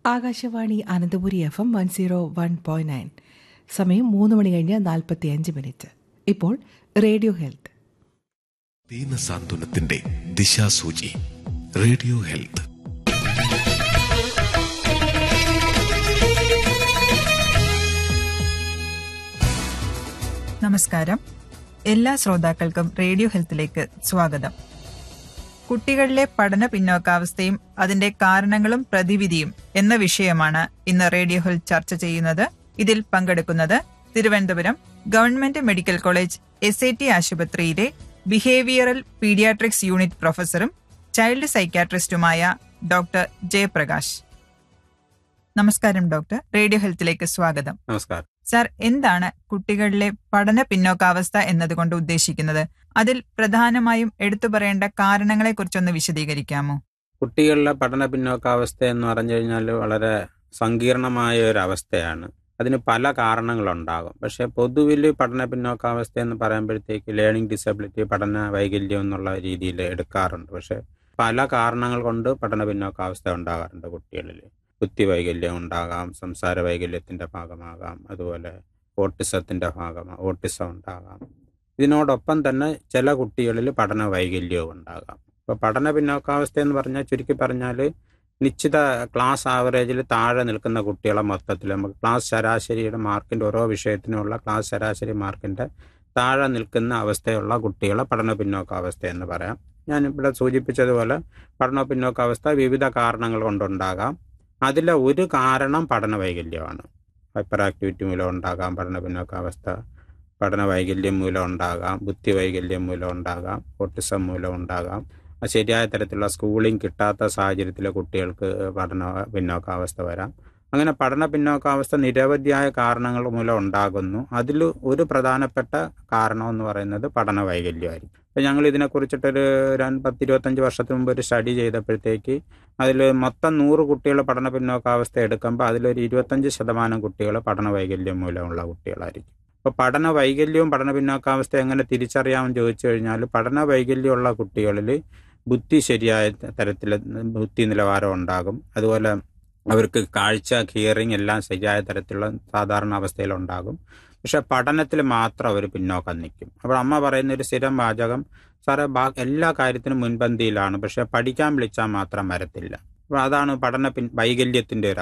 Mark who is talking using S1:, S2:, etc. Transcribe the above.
S1: Akashvani Ananthapuri F M one zero one point nine സമയം മൂന്ന് മണി കഴിഞ്ഞ് നാൽപ്പത്തി അഞ്ച് മിനിറ്റ് ഇപ്പോൾ റേഡിയോ ഹെൽത്ത്
S2: ദീനസാന്ത്വനത്തിന്റെ ദിശാസൂചി റേഡിയോ ഹെൽത്ത്
S3: നമസ്കാരം എല്ലാ ശ്രോതാക്കൾക്കും റേഡിയോ ഹെൽത്തിലേക്ക് സ്വാഗതം കുട്ടികളിലെ പഠന പിന്നോക്കാവസ്ഥയും അതിന്റെ കാരണങ്ങളും പ്രതിവിധിയും എന്ന വിഷയമാണ് ഇന്ന് റേഡിയോ ഹെൽത്ത് ചർച്ച ചെയ്യുന്നത് ഇതിൽ പങ്കെടുക്കുന്നത് Thiruvananthapuram government medical college S I T ആശുപത്രിയിലെ ബിഹേവിയറൽ പീഡിയാട്രിക്സ് യൂണിറ്റ് പ്രൊഫസറും ചൈൽഡ് സൈക്യാട്രിസ്റ്റുമായ ഡോക്ടർ ജയപ്രകാശ് നമസ്കാരം ഡോക്ടർ റേഡിയോ ഹെൽത്തിലേക്ക് സ്വാഗതം
S4: നമസ്കാരം
S3: സാർ എന്താണ് കുട്ടികളിലെ പഠന പിന്നോക്കാവസ്ഥ എന്നതുകൊണ്ട് ഉദ്ദേശിക്കുന്നത് അതിൽ പ്രധാനമായും എടുത്തു പറയേണ്ട കാരണങ്ങളെ കുറിച്ചൊന്ന് വിശദീകരിക്കാമോ
S4: കുട്ടികളിലെ പഠന പിന്നോക്കാവസ്ഥ എന്ന് പറഞ്ഞു കഴിഞ്ഞാൽ വളരെ സങ്കീർണമായ ഒരു അവസ്ഥയാണ് അതിന് പല കാരണങ്ങളുണ്ടാകും പക്ഷെ പൊതുവിൽ പഠന പിന്നോക്കാവസ്ഥ എന്ന് പറയുമ്പോഴത്തേക്ക് ലേണിംഗ് ഡിസബിലിറ്റി പഠന വൈകല്യം എന്നുള്ള രീതിയിൽ എടുക്കാറുണ്ട് പക്ഷെ പല കാരണങ്ങൾ കൊണ്ട് പഠന പിന്നോക്കാവസ്ഥ ഉണ്ടാകാറുണ്ട് കുട്ടികളിൽ ബുദ്ധി വൈകല്യം ഉണ്ടാകാം സംസാര വൈകല്യത്തിന്റെ ഭാഗമാകാം അതുപോലെ ഓട്ടിസത്തിന്റെ ഭാഗമാ ഓട്ടിസം ഉണ്ടാകാം ഇതിനോടൊപ്പം തന്നെ ചില കുട്ടികളിൽ പഠന വൈകല്യവും ഉണ്ടാകാം ഇപ്പോൾ പഠന പിന്നോക്കാവസ്ഥ എന്ന് പറഞ്ഞാൽ ചുരുക്കി പറഞ്ഞാൽ നിശ്ചിത ക്ലാസ് ആവറേജിൽ താഴെ നിൽക്കുന്ന കുട്ടികളെ മൊത്തത്തിൽ നമുക്ക് ക്ലാസ് ശരാശരിയുടെ മാർക്കിൻ്റെ ഓരോ വിഷയത്തിനുമുള്ള ക്ലാസ് ശരാശരി മാർക്കിൻ്റെ താഴെ നിൽക്കുന്ന അവസ്ഥയുള്ള കുട്ടികളെ പഠന പിന്നോക്കാവസ്ഥ എന്ന് പറയാം ഞാൻ ഇവിടെ സൂചിപ്പിച്ചതുപോലെ പഠന പിന്നോക്കാവസ്ഥ വിവിധ കാരണങ്ങൾ കൊണ്ടുണ്ടാകാം അതിലെ ഒരു കാരണം പഠന വൈകല്യമാണ് ഹൈപ്പർ ആക്ടിവിറ്റി മൂലം ഉണ്ടാകാം പഠന പിന്നോക്കാവസ്ഥ പഠന വൈകല്യം മൂലം ഉണ്ടാകാം ബുദ്ധി വൈകല്യം മൂലം ഉണ്ടാകാം ഓട്ടിസം മൂലം ഉണ്ടാകാം ആ ശരിയായ തരത്തിലുള്ള സ്കൂളിംഗ് കിട്ടാത്ത സാഹചര്യത്തിലെ കുട്ടികൾക്ക് പഠന പിന്നോക്കാവസ്ഥ വരാം അങ്ങനെ പഠന പിന്നോക്കാവസ്ഥ നിരവധിയായ കാരണങ്ങൾ മൂലം ഉണ്ടാകുന്നു അതിൽ ഒരു പ്രധാനപ്പെട്ട കാരണം എന്ന് പറയുന്നത് പഠന വൈകല്യമായിരിക്കും അപ്പോൾ ഞങ്ങൾ ഇതിനെക്കുറിച്ചിട്ടൊരു രണ്ട് പത്ത് ഇരുപത്തഞ്ച് വർഷത്തിന് മുമ്പ് ഒരു സ്റ്റഡി ചെയ്തപ്പോഴത്തേക്ക് അതിൽ മൊത്തം നൂറ് കുട്ടികൾ പഠന പിന്നോക്കാവസ്ഥ എടുക്കുമ്പോൾ അതിലൊരു ഇരുപത്തഞ്ച് ശതമാനം കുട്ടികൾ പഠന വൈകല്യം മൂലമുള്ള കുട്ടികളായിരിക്കും അപ്പോൾ പഠന വൈകല്യവും പഠന പിന്നോക്കാവസ്ഥ എങ്ങനെ തിരിച്ചറിയാമെന്ന് ചോദിച്ചു കഴിഞ്ഞാൽ പഠന വൈകല്യമുള്ള കുട്ടികളിൽ ബുദ്ധി ശരിയായ തരത്തിൽ ബുദ്ധി നിലവാരം ഉണ്ടാകും അതുപോലെ അവർക്ക് കാഴ്ച ഹിയറിംഗ് എല്ലാം ശരിയായ തരത്തിലുള്ള സാധാരണ അവസ്ഥയിലുണ്ടാകും പക്ഷെ പഠനത്തിൽ മാത്രം അവർ പിന്നോക്കം നിൽക്കും അപ്പോൾ അമ്മ പറയുന്ന ഒരു സ്ഥിരം വാചകം സാറേ ബാ എല്ലാ കാര്യത്തിനും മുൻപന്തിയിലാണ് പക്ഷെ പഠിക്കാൻ വിളിച്ചാൽ മാത്രം വരത്തില്ല അപ്പോൾ അതാണ് പഠന പിൻ വൈകല്യത്തിൻ്റെ ഒരു